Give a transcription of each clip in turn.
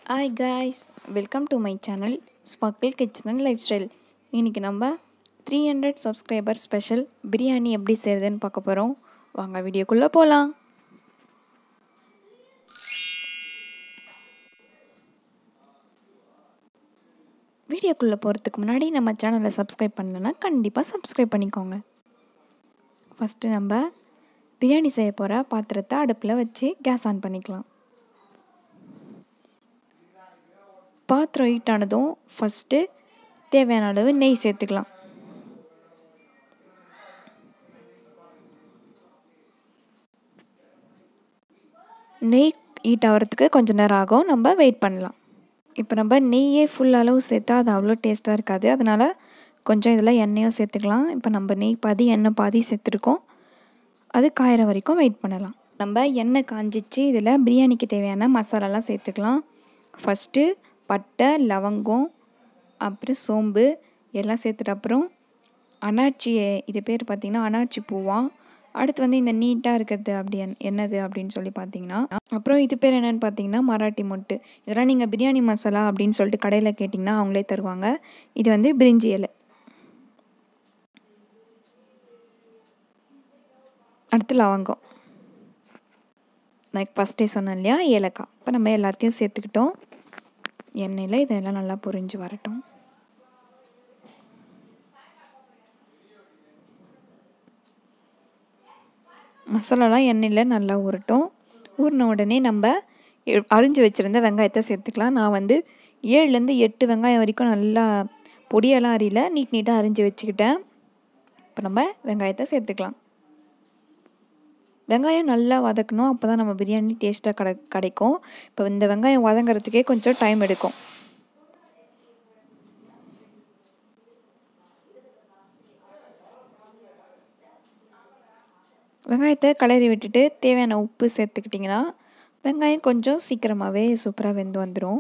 hi guys welcome to my channel sparkle kitchen and life style இன்றைக்கி நம்ம three hundred subscriber special biryani எப்படி செய்கிறதுன்னு பார்க்க போகிறோம் வாங்க வீடியோக்குள்ளே போகலாம் வீடியோக்குள்ளே போகிறதுக்கு முன்னாடி நம்ம சேனலை சப்ஸ்கிரைப் பண்ணலன்னா கண்டிப்பாக சப்ஸ்கிரைப் பண்ணிக்கோங்க ஃபஸ்ட்டு நம்ம பிரியாணி செய்ய போகிற பாத்திரத்தை அடுப்பில் வச்சு கேஸ் ஆன் பண்ணிக்கலாம் பாத்திரம் ஹீட் ஆனதும் ஃபஸ்ட்டு தேவையான அளவு நெய் சேர்த்துக்கலாம் நெய் ஹீட் ஆகிறதுக்கு கொஞ்சம் நேரம் ஆகும் நம்ம வெயிட் பண்ணலாம் இப்போ நம்ம நெய்யே ஃபுல் அளவு சேர்த்தா அது அவ்வளோ டேஸ்ட்டாக இருக்காது அதனால் கொஞ்சம் இதில் எண்ணெயும் சேர்த்துக்கலாம் இப்போ நம்ம நெய் பாதி எண்ணெய் பாதி சேர்த்துருக்கோம் அது காயிற வரைக்கும் வெயிட் பண்ணலாம் நம்ம எண்ணெய் காஞ்சிச்சு இதில் பிரியாணிக்கு தேவையான மசாலாலாம் சேர்த்துக்கலாம் ஃபஸ்ட்டு பட்டை லவங்கம் அப்புறம் சோம்பு எல்லாம் சேர்த்துட்டு அப்புறம் அனாச்சி இது பேர் பார்த்திங்கன்னா அனாச்சி பூவா அடுத்து வந்து இந்த நீட்டாக இருக்கிறது அப்படி என்னது அப்படின்னு சொல்லி பார்த்தீங்கன்னா அப்புறம் இது பேர் என்னென்னு பார்த்தீங்கன்னா மராட்டி மொட்டு இதெல்லாம் நீங்கள் பிரியாணி மசாலா அப்படின்னு சொல்லிட்டு கடையில் கேட்டிங்கன்னா அவங்களே தருவாங்க இது வந்து பிரிஞ்சி இலை அடுத்து லவங்கம் நான் ஃபஸ்ட்டே சொன்னேன் இல்லையா ஏலக்காய் இப்போ நம்ம எல்லாத்தையும் சேர்த்துக்கிட்டோம் எண்ணெயில் இதெல்லாம் நல்லா பொரிஞ்சு வரட்டும் மசாலாலாம் எண்ணெயில் நல்லா ஊறட்டும் ஊறின உடனே நம்ம அரிஞ்சு வச்சுருந்த வெங்காயத்தை சேர்த்துக்கலாம் நான் வந்து ஏழுலேருந்து எட்டு வெங்காயம் வரைக்கும் நல்லா பொடியெல்லாம் அரியல நீட் நீட்டாக அரிஞ்சு வச்சுக்கிட்டேன் இப்போ நம்ம வெங்காயத்தை சேர்த்துக்கலாம் வெங்காயம் நல்லா வதக்கணும் அப்போ தான் நம்ம பிரியாணி டேஸ்ட்டாக கடை கிடைக்கும் இப்போ இந்த வெங்காயம் வதங்கிறதுக்கே கொஞ்சம் டைம் எடுக்கும் வெங்காயத்தை கலரி விட்டுட்டு தேவையான உப்பு சேர்த்துக்கிட்டிங்கன்னா வெங்காயம் கொஞ்சம் சீக்கிரமாகவே சூப்பராக வெந்து வந்துடும்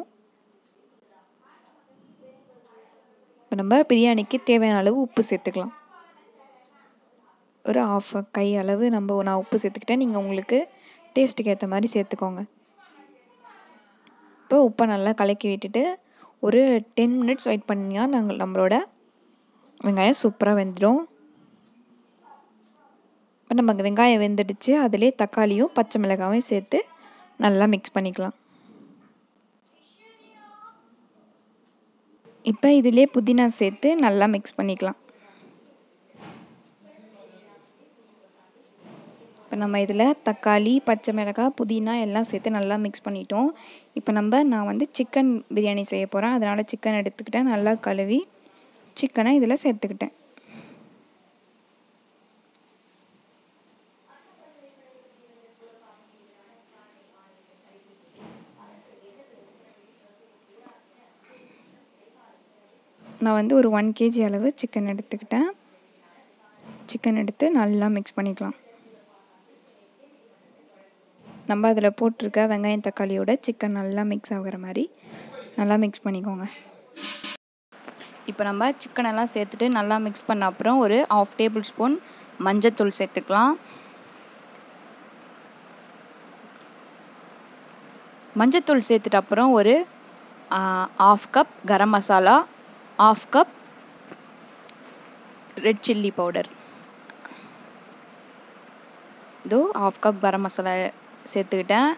இப்போ நம்ம பிரியாணிக்கு தேவையான அளவு உப்பு சேர்த்துக்கலாம் ஒரு ஆஃப் கை அளவு நம்ம நான் உப்பு சேர்த்துக்கிட்டேன் நீங்கள் உங்களுக்கு டேஸ்ட்டுக்கு ஏற்ற மாதிரி சேர்த்துக்கோங்க இப்போ உப்பை நல்லா கலக்கி விட்டுட்டு ஒரு டென் மினிட்ஸ் வெயிட் பண்ணிங்கன்னா நாங்கள் நம்மளோட வெங்காயம் சூப்பராக வெந்துடும் இப்போ நம்ம வெங்காயம் வெந்துடுச்சு அதிலே தக்காளியும் பச்சை மிளகாயும் சேர்த்து நல்லா மிக்ஸ் பண்ணிக்கலாம் இப்போ இதிலே புதினா சேர்த்து நல்லா மிக்ஸ் பண்ணிக்கலாம் இப்போ நம்ம இதில் தக்காளி பச்சை மிளகாய் புதினா எல்லாம் சேர்த்து நல்லா மிக்ஸ் பண்ணிட்டோம் இப்போ நம்ம நான் வந்து சிக்கன் பிரியாணி செய்ய போகிறேன் அதனால் சிக்கன் எடுத்துக்கிட்டேன் நல்லா கழுவி சிக்கனை இதில் சேர்த்துக்கிட்டேன் நான் வந்து ஒரு ஒன் கேஜி அளவு சிக்கன் எடுத்துக்கிட்டேன் சிக்கன் எடுத்து நல்லா மிக்ஸ் பண்ணிக்கலாம் நம்ம அதில் போட்டிருக்க வெங்காயம் தக்காளியோட சிக்கன் நல்லா மிக்ஸ் ஆகிற மாதிரி நல்லா மிக்ஸ் பண்ணிக்கோங்க இப்போ நம்ம சிக்கனெல்லாம் சேர்த்துட்டு நல்லா மிக்ஸ் பண்ண அப்புறம் ஒரு ஆஃப் டேபிள் ஸ்பூன் மஞ்சத்தூள் சேர்த்துக்கலாம் மஞ்சத்தூள் சேர்த்துட்டு அப்புறம் ஒரு half cup garam masala half cup red chilli powder இதோ ஆஃப் கப் கரம் மசாலா சேர்த்துக்கிட்டேன்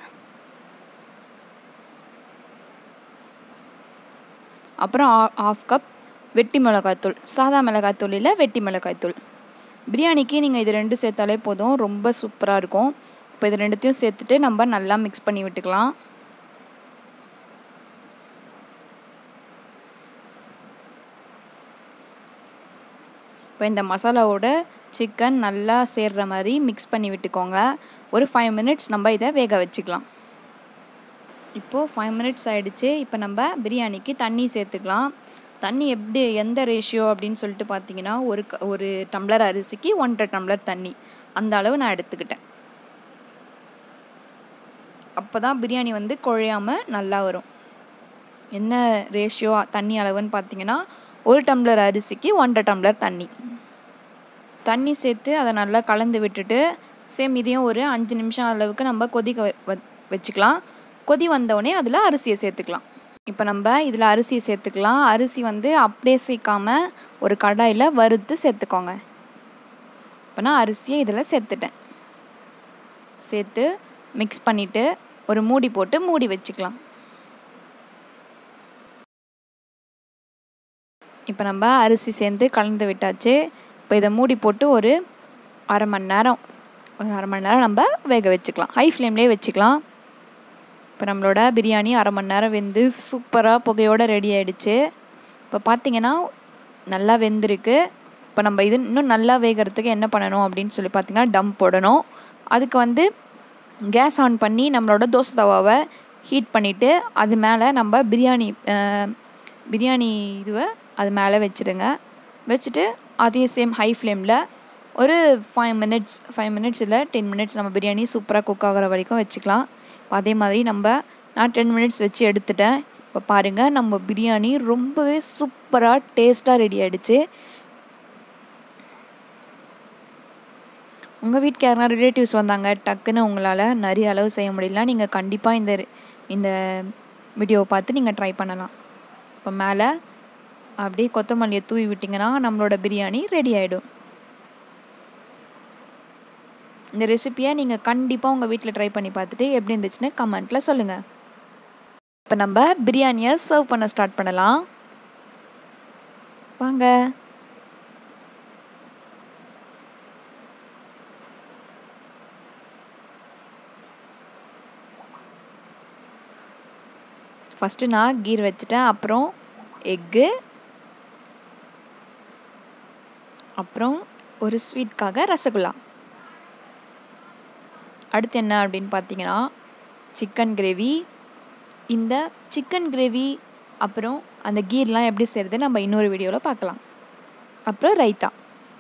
அப்புறம் ஆஃப் கப் வெட்டி மிளகாய்த்தூள் சாதா மிளகாய்த்தூள் இல்லை வெட்டி மிளகாய்த்தூள் பிரியாணிக்கு நீங்கள் இது ரெண்டு சேர்த்தாலே போதும் ரொம்ப சூப்பராக இருக்கும் இப்போ இது ரெண்டுத்தையும் சேர்த்துட்டு நம்ம நல்லா மிக்ஸ் பண்ணி விட்டுக்கலாம் இப்போ இந்த மசாலாவோட சிக்கன் நல்லா சேர்கிற மாதிரி மிக்ஸ் பண்ணி விட்டுக்கோங்க ஒரு ஃபைவ் மினிட்ஸ் நம்ம இதை வேக வச்சுக்கலாம் இப்போது ஃபைவ் மினிட்ஸ் ஆகிடுச்சு இப்போ நம்ம பிரியாணிக்கு தண்ணி சேர்த்துக்கலாம் தண்ணி எப்படி எந்த ரேஷியோ அப்படின்னு சொல்லிட்டு பார்த்தீங்கன்னா ஒரு ஒரு டம்ளர் அரிசிக்கு ஒன்றரை டம்ளர் தண்ணி அந்த அளவு நான் எடுத்துக்கிட்டேன் அப்போ தான் பிரியாணி வந்து குழையாமல் நல்லா வரும் என்ன ரேஷியோ தண்ணி அளவுன்னு பார்த்தீங்கன்னா ஒரு டம்ளர் அரிசிக்கு ஒன்றரை டம்ளர் தண்ணி தண்ணி சேர்த்து அதை நல்லா கலந்து விட்டுட்டு சேம் இதையும் ஒரு அஞ்சு நிமிஷம் அளவுக்கு நம்ம கொதிக்க வச்சுக்கலாம் கொதி வந்தவுடனே அதில் அரிசியை சேர்த்துக்கலாம் இப்போ நம்ம இதில் அரிசி சேர்த்துக்கலாம் அரிசி வந்து அப்படியே சேர்க்காம ஒரு கடாயில் வறுத்து சேர்த்துக்கோங்க இப்போ நான் அரிசியை இதில் சேர்த்துட்டேன் சேர்த்து மிக்ஸ் பண்ணிவிட்டு ஒரு மூடி போட்டு மூடி வச்சுக்கலாம் இப்போ நம்ம அரிசி சேர்ந்து கலந்து விட்டாச்சு இப்போ இதை மூடி போட்டு ஒரு அரை மணி நேரம் ஒரு அரை மணி நேரம் நம்ம வேக வச்சுக்கலாம் ஹை ஃப்ளேம்லேயே வச்சுக்கலாம் இப்போ நம்மளோட பிரியாணி அரை மணி நேரம் வெந்து சூப்பராக புகையோடு ரெடி ஆகிடுச்சு இப்போ பார்த்தீங்கன்னா நல்லா வெந்திருக்கு இப்போ நம்ம இது இன்னும் நல்லா வேகிறதுக்கு என்ன பண்ணணும் அப்படின்னு சொல்லி பார்த்தீங்கன்னா டம் போடணும் அதுக்கு வந்து கேஸ் ஆன் பண்ணி நம்மளோட தோசை தவாவை ஹீட் பண்ணிவிட்டு அது மேலே நம்ம பிரியாணி பிரியாணி இதுவை அது மேலே வச்சுடுங்க வச்சுட்டு அதையும் சேம் ஹை ஃப்ளேமில் ஒரு ஃபைவ் மினிட்ஸ் ஃபைவ் மினிட்ஸ் இல்லை டென் மினிட்ஸ் நம்ம பிரியாணி சூப்பராக குக் ஆகிற வரைக்கும் வச்சுக்கலாம் இப்போ அதே மாதிரி நம்ம நான் டென் மினிட்ஸ் வச்சு எடுத்துட்டேன் இப்போ பாருங்கள் நம்ம பிரியாணி ரொம்பவே சூப்பராக டேஸ்ட்டாக ரெடி ஆகிடுச்சு உங்கள் வீட்டுக்கு யாருனா ரிலேட்டிவ்ஸ் வந்தாங்க டக்குன்னு உங்களால் நிறைய அளவு செய்ய முடியல நீங்கள் கண்டிப்பாக இந்த இந்த வீடியோவை பார்த்து நீங்கள் ட்ரை பண்ணலாம் இப்போ மேலே அப்படியே கொத்தமல்லியை தூவி விட்டிங்கன்னா நம்மளோட பிரியாணி ரெடி ஆகிடும் இந்த ரெசிப்பியை நீங்கள் கண்டிப்பாக உங்கள் வீட்டில் ட்ரை பண்ணி பார்த்துட்டு எப்படி இருந்துச்சுன்னு கமெண்ட்டில் சொல்லுங்கள் இப்போ நம்ம பிரியாணியை சர்வ் பண்ண ஸ்டார்ட் பண்ணலாம் வாங்க ஃபஸ்ட்டு நான் கீர் வச்சுட்டேன் அப்புறம் எக்கு அப்புறம் ஒரு ஸ்வீட்காக ரசகுல்லா அடுத்து என்ன அப்படின்னு பார்த்தீங்கன்னா சிக்கன் கிரேவி இந்த சிக்கன் கிரேவி அப்புறம் அந்த கீர்லாம் எப்படி செய்கிறது நம்ம இன்னொரு வீடியோவில் பார்க்கலாம் அப்புறம் ரைத்தா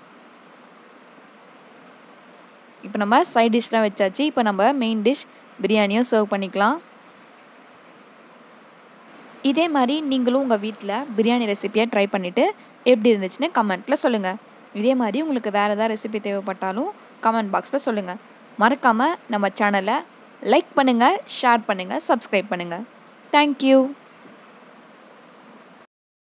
இப்போ நம்ம சைட் டிஷ்லாம் வச்சாச்சு இப்போ நம்ம மெயின் டிஷ் பிரியாணியும் சர்வ் பண்ணிக்கலாம் இதே மாதிரி நீங்களும் உங்கள் வீட்டில் பிரியாணி ரெசிப்பியை ட்ரை பண்ணிவிட்டு எப்படி இருந்துச்சுன்னு கமெண்ட்டில் சொல்லுங்கள் இதே மாதிரி உங்களுக்கு வேறு ஏதாவது ரெசிபி தேவைப்பட்டாலும் கமெண்ட் பாக்ஸில் சொல்லுங்கள் மறக்காமல் நம்ம சேனலை லைக் பண்ணுங்கள் ஷேர் பண்ணுங்கள் சப்ஸ்கிரைப் பண்ணுங்கள் தேங்க்யூ